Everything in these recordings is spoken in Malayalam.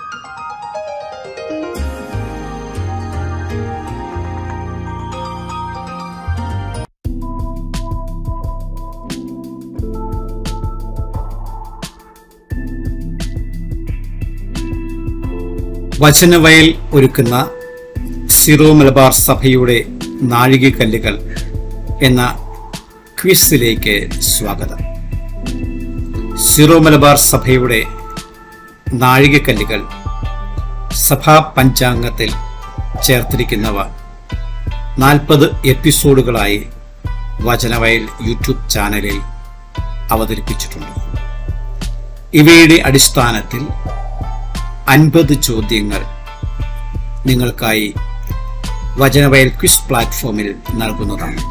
വചനവയൽ ഒരുക്കുന്ന സിറോ മലബാർ സഭയുടെ നാഴികക്കല്ലുകൾ എന്ന ക്വിസിലേക്ക് സ്വാഗതം സിറോ മലബാർ സഭയുടെ നാഴികക്കല്ലുകൾ സഭാ പഞ്ചാംഗത്തിൽ ചേർത്തിരിക്കുന്നവ നാൽപ്പത് എപ്പിസോഡുകളായി വചനവയൽ യൂട്യൂബ് ചാനലിൽ അവതരിപ്പിച്ചിട്ടുണ്ട് ഇവയുടെ അടിസ്ഥാനത്തിൽ അൻപത് ചോദ്യങ്ങൾ നിങ്ങൾക്കായി വചനവയൽ ക്വിസ് പ്ലാറ്റ്ഫോമിൽ നൽകുന്നതാണ്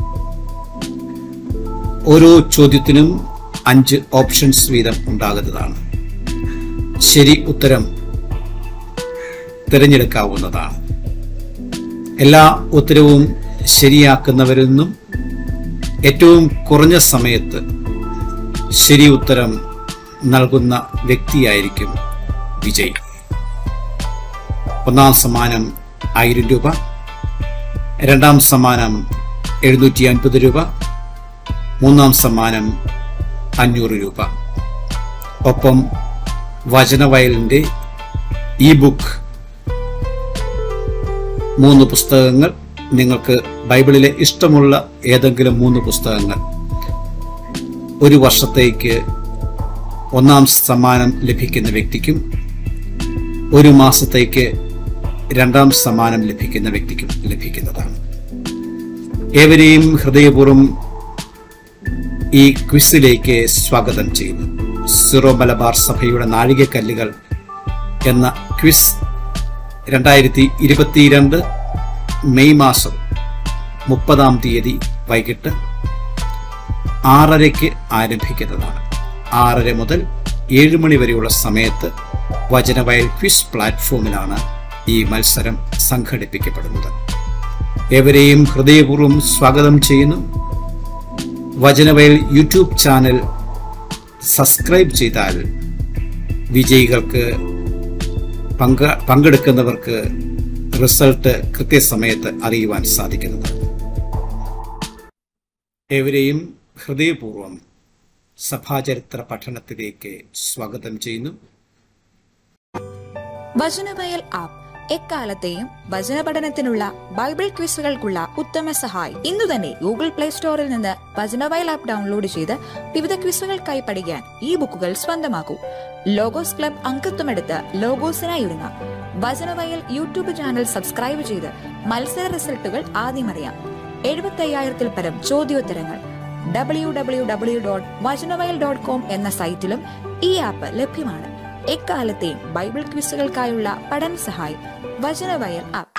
ഓരോ ചോദ്യത്തിനും അഞ്ച് ഓപ്ഷൻസ് വീതം ഉണ്ടാകുന്നതാണ് ശരി ഉത്തരം തിരഞ്ഞെടുക്കാവുന്നതാണ് എല്ലാ ഉത്തരവും ശരിയാക്കുന്നവരിൽ നിന്നും ഏറ്റവും കുറഞ്ഞ സമയത്ത് ശരി ഉത്തരം നൽകുന്ന വ്യക്തിയായിരിക്കും വിജയ് ഒന്നാം സമ്മാനം ആയിരം രൂപ രണ്ടാം സമ്മാനം എഴുന്നൂറ്റി അൻപത് രൂപ മൂന്നാം സമ്മാനം അഞ്ഞൂറ് രൂപ ഒപ്പം വചനവയലിൻ്റെ ഇ ബുക്ക് മൂന്ന് പുസ്തകങ്ങൾ നിങ്ങൾക്ക് ബൈബിളിലെ ഇഷ്ടമുള്ള ഏതെങ്കിലും മൂന്ന് പുസ്തകങ്ങൾ ഒരു വർഷത്തേക്ക് ഒന്നാം സമ്മാനം ലഭിക്കുന്ന വ്യക്തിക്കും ഒരു മാസത്തേക്ക് രണ്ടാം സമ്മാനം ലഭിക്കുന്ന വ്യക്തിക്കും ലഭിക്കുന്നതാണ് ഏവരെയും ഹൃദയപൂർവ്വം ഈ ക്വിസിലേക്ക് സ്വാഗതം ചെയ്യുന്നു സിറോ മലബാർ സഭയുടെ നാഴികക്കല്ലുകൾ എന്ന ക്വിസ് രണ്ടായിരത്തി ഇരുപത്തിരണ്ട് മെയ് മാസം മുപ്പതാം തീയതി വൈകിട്ട് ആറരയ്ക്ക് ആരംഭിക്കുന്നതാണ് ആറര മുതൽ ഏഴ് മണി വരെയുള്ള സമയത്ത് വചനവയൽ ക്വിസ് പ്ലാറ്റ്ഫോമിലാണ് ഈ മത്സരം സംഘടിപ്പിക്കപ്പെടുന്നത് ഏവരെയും ഹൃദയപൂർവ്വം സ്വാഗതം ചെയ്യുന്നു വചനവയൽ യൂട്യൂബ് ചാനൽ സബ്സ്ക്രൈബ് ചെയ്താൽ വിജയികൾക്ക് പങ്ക പങ്കെടുക്കുന്നവർക്ക് റിസൾട്ട് കൃത്യസമയത്ത് അറിയുവാൻ സാധിക്കുന്നതാണ് ഏവരെയും ഹൃദയപൂർവ്വം സഭാചരിത്ര പഠനത്തിലേക്ക് സ്വാഗതം ചെയ്യുന്നു വചനവയൽ ആപ്പ് എക്കാലത്തെയും വചന പഠനത്തിനുള്ള ബൈബിൾ ക്വിസുകൾക്കുള്ള ഉത്തമ സഹായി ഇന്നു തന്നെ ഗൂഗിൾ പ്ലേ സ്റ്റോറിൽ നിന്ന് വചനവയൽ ആപ്പ് ഡൗൺലോഡ് ചെയ്ത് വിവിധ ക്വിസുകൾക്കായി പഠിക്കാൻ ഈ ബുക്കുകൾ സ്വന്തമാക്കൂ ലോഗോസ് ക്ലബ് അംഗത്വമെടുത്ത് ലോഗോസിനായി ഒരുങ്ങാം വചനവയൽ യൂട്യൂബ് ചാനൽ സബ്സ്ക്രൈബ് ചെയ്ത് മത്സര റിസൾട്ടുകൾ ആദ്യം അറിയാം എഴുപത്തി അയ്യായിരത്തിൽ പരം ചോദ്യോത്തരങ്ങൾ W W W dot Vachanavayal dot com എന്ന സൈറ്റിലും ഈ ആപ്പ് ലഭ്യമാണ് എക്കാലത്തെയും ബൈബിൾ ക്വിസുകൾക്കായുള്ള പഠന സഹായി വചനവയൽ ആപ്പ്